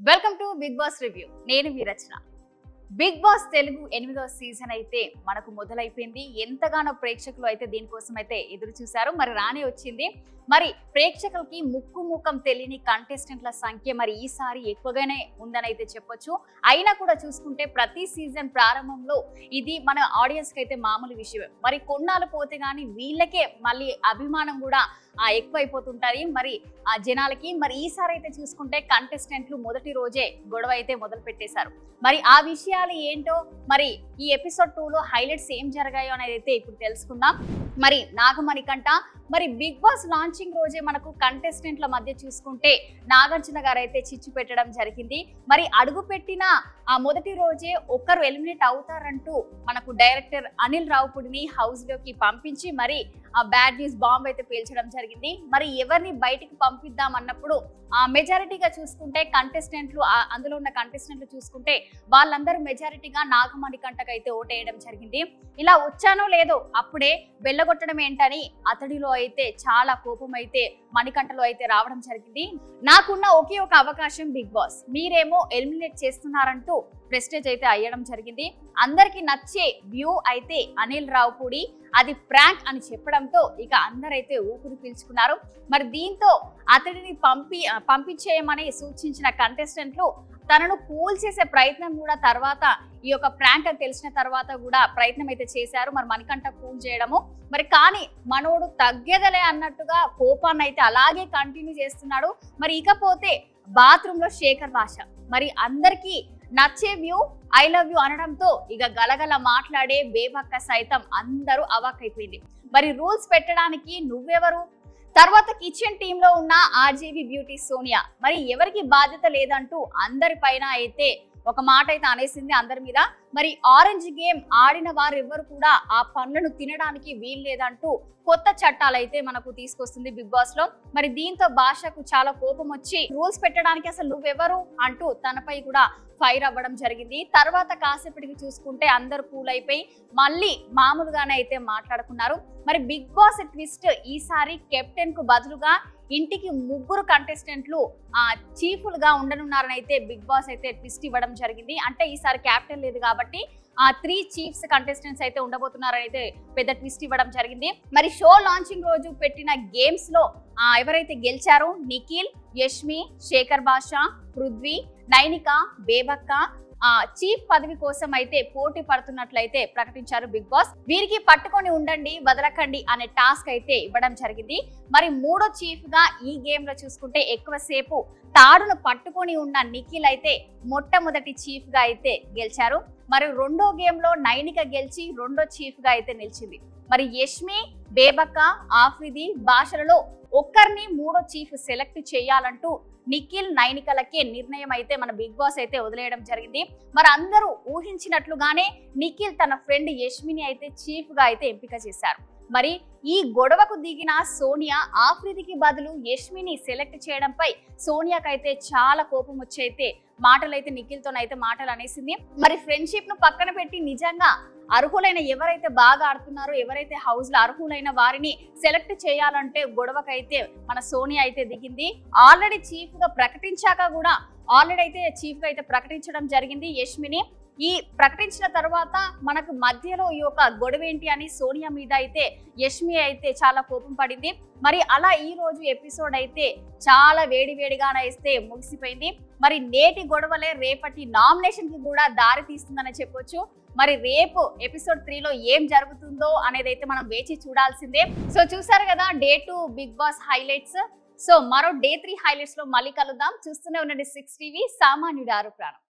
welcome to big boss review నేను మీ Rachana big boss Telugu ఎనిమిదవ సీజన్ అయితే మనకు మొదలైపోయింది ఎంతగానో ప్రేక్షకులు అయితే దీనికోసం అయితే ఎదురు చూశారు మరి రానే వచ్చింది మరి ప్రేక్షకులకి ముక్కు ముఖం తెలియని కంటెస్టెంట్ల సంఖ్య మరి ఈసారి ఎక్కువగానే ఉందని అయితే చెప్పొచ్చు అయినా కూడా చూసుకుంటే ప్రతి సీజన్ ప్రారంభంలో ఇది మన ఆడియన్స్కి అయితే మామూలు విషయమే మరి కొన్నాళ్ళు పోతే కానీ వీళ్ళకే మళ్ళీ అభిమానం కూడా ఆ, ఎక్కువైపోతుంటది మరి ఆ జనాలకి మరి ఈసారి అయితే చూసుకుంటే కంటెస్టెంట్లు మొదటి రోజే గొడవ అయితే మొదలు పెట్టేశారు మరి ఆ విషయాలు ఏంటో మరి ఈ ఎపిసోడ్ టూలో హైలైట్స్ ఏం జరిగాయో అనేది అయితే ఇప్పుడు తెలుసుకుందాం మరి నాగమణి కంట మరి బిగ్ బాస్ లాంచింగ్ రోజే మనకు కంటెస్టెంట్ల మధ్య చూసుకుంటే నాగార్జున గారు అయితే చిచ్చు పెట్టడం జరిగింది మరి అడుగు పెట్టిన ఆ మొదటి రోజే ఒక్కరు ఎలిమినేట్ అవుతారంటూ మనకు డైరెక్టర్ అనిల్ రావుపుడిని హౌస్ లోకి పంపించి మరి ఆ బ్యాడ్ న్యూస్ బాంబ్ అయితే పేల్చడం జరిగింది మరి ఎవరిని బయటికి పంపిద్దాం అన్నప్పుడు ఆ మెజారిటీగా చూసుకుంటే కంటెస్టెంట్లు ఆ- అందులో ఉన్న కంటెస్టెంట్లు చూసుకుంటే వాళ్ళందరూ మెజారిటీగా నాగమణి కంటకైతే ఓటేయడం జరిగింది ఇలా వచ్చానో లేదో అప్పుడే వెళ్ళగొట్టడం ఏంటని అతడిలో అయితే చాలా కోపం అయితే మణికంఠలో అయితే రావడం జరిగింది నాకున్న ఒకే ఒక అవకాశం బిగ్ బాస్ మీరేమో ఎలిమినేట్ చేస్తున్నారంటూ ప్రెస్టేజ్ అయితే అయ్యడం జరిగింది అందరికి నచ్చే వ్యూ అయితే అనిల్ రావుపూడి అది ప్రాంక్ అని చెప్పడంతో ఇక అందరైతే ఊపిరి పీల్చుకున్నారు మరి దీంతో అతడిని పంపి ఆ, పంపించేయమని సూచించిన కంటెస్టెంట్లు తనను కూల్ చేసే ప్రయత్నం కూడా తర్వాత ఈ యొక్క ప్రాంక్ అని తెలిసిన తర్వాత కూడా ప్రయత్నం అయితే చేశారు మరి మనకంట కూల్ చేయడము మరి కానీ మనోడు తగ్గేదలే అన్నట్టుగా కోపాన్ని అయితే అలాగే కంటిన్యూ చేస్తున్నాడు మరి ఇకపోతే బాత్రూమ్ లో శేఖర్ భాష మరి అందరికీ నచ్చే వ్యూ ఐ లవ్ యూ అనడంతో ఇక గలగల మాట్లాడే బేబక్క సైతం అందరూ అవాక్కైపోయింది మరి రూల్స్ పెట్టడానికి నువ్వెవరు తర్వాత కిచెన్ టీమ్ లో ఉన్న ఆర్జేవి బ్యూటీ సోనియా మరి ఎవరికి బాధ్యత లేదంటూ అందరి పైన అయితే ఒక మాట అయితే అనేసింది అందరి మీద మరి ఆరెంజ్ గేమ్ ఆడిన వారు ఎవ్వరు కూడా ఆ పండ్లను తినడానికి వీలు లేదంటూ కొత్త చట్టాలు అయితే మనకు తీసుకొస్తుంది బిగ్ బాస్ లో మరి దీంతో భాషకు చాలా కోపం వచ్చి రూల్స్ పెట్టడానికి అసలు నువ్వెవరు అంటూ తనపై కూడా ఫైర్ అవ్వడం జరిగింది తర్వాత కాసేపటికి చూసుకుంటే అందరూ కూల్ అయిపోయి మళ్ళీ మామూలుగానే అయితే మాట్లాడుకున్నారు మరి బిగ్ బాస్ ట్విస్ట్ ఈసారి కెప్టెన్ కు బదులుగా ఇంటికి ముగ్గురు కంటెస్టెంట్లు ఆ చీఫ్లుగా ఉండనున్నారని అయితే బిగ్ బాస్ అయితే ట్విస్ట్ ఇవ్వడం జరిగింది అంటే ఈసారి క్యాప్టెన్ లేదు కాబట్టి ఆ త్రీ చీఫ్స్ కంటెస్టెంట్స్ అయితే ఉండబోతున్నారని అయితే పెద్ద ట్విస్ట్ ఇవ్వడం జరిగింది మరి షో లాంచింగ్ రోజు పెట్టిన గేమ్స్ లో ఆ, ఎవరైతే గెలిచారో నిఖిల్ యష్మి శేఖర్ బాషా పృథ్వీ నైనిక బేబక్క ఆ చీఫ్ పదవి కోసం అయితే పోటీ పడుతున్నట్లయితే ప్రకటించారు బిగ్ బాస్ వీరికి పట్టుకొని ఉండండి వదలకండి అనే టాస్క్ అయితే ఇవ్వడం జరిగింది మరి మూడో చీఫ్ గా ఈ గేమ్ లో చూసుకుంటే ఎక్కువసేపు తాడును పట్టుకొని ఉన్న నిఖిల్ అయితే మొట్టమొదటి చీఫ్ గా అయితే గెలిచారు మరి రెండో గేమ్ లో నైనిక గెలిచి రెండో చీఫ్ గా అయితే నిలిచింది మరి యష్మి బేబక్క ఆఫ్రిది భాషలలో ఒక్కరిని మూడో చీఫ్ సెలెక్ట్ చేయాలంటూ నిఖిల్ నైనికలకే నిర్ణయం అయితే మన బిగ్ బాస్ అయితే వదిలేయడం జరిగింది మరి అందరూ ఊహించినట్లుగానే నిఖిల్ తన ఫ్రెండ్ యష్మిని అయితే చీఫ్ గా అయితే ఎంపిక చేశారు మరి ఈ గొడవకు దిగిన సోనియా ఆఫ్రిదికి బదులు యష్మిని సెలెక్ట్ చేయడంపై సోనియాకైతే చాలా కోపం వచ్చి అయితే మాటలు అయితే నిఖిల్తోనైతే మాటలు అనేసింది మరి ఫ్రెండ్షిప్ ను పక్కన పెట్టి నిజంగా అర్హులైన ఎవరైతే బాగా ఆడుతున్నారో ఎవరైతే హౌస్ లో అర్హులైన వారిని సెలెక్ట్ చేయాలంటే గొడవకైతే మన సోనియా అయితే దిగింది ఆల్రెడీ చీఫ్ గా ప్రకటించాక కూడా ఆల్రెడీ అయితే చీఫ్ గా అయితే ప్రకటించడం జరిగింది యష్మిని ఈ ప్రకటించిన తర్వాత మనకు మధ్యలో ఈ యొక్క గొడవ ఏంటి అని సోనియా మీద అయితే యష్మి అయితే చాలా కోపం పడింది మరి అలా ఈ రోజు ఎపిసోడ్ అయితే చాలా వేడి వేడిగానే అయితే ముగిసిపోయింది మరి నేటి గొడవలే రేపటి నామినేషన్ కి కూడా దారి తీస్తుందని చెప్పొచ్చు మరి రేపు ఎపిసోడ్ త్రీలో ఏం జరుగుతుందో అనేది అయితే మనం వేచి చూడాల్సిందే సో చూసారు కదా day two big boss highlights so మరో డే త్రీ హైలైట్స్ లో మళ్ళీ కలుద్దాం చూస్తూనే ఉండండి సిక్స్ టీవీ సామాన్యుడు ఆరు ప్రాణం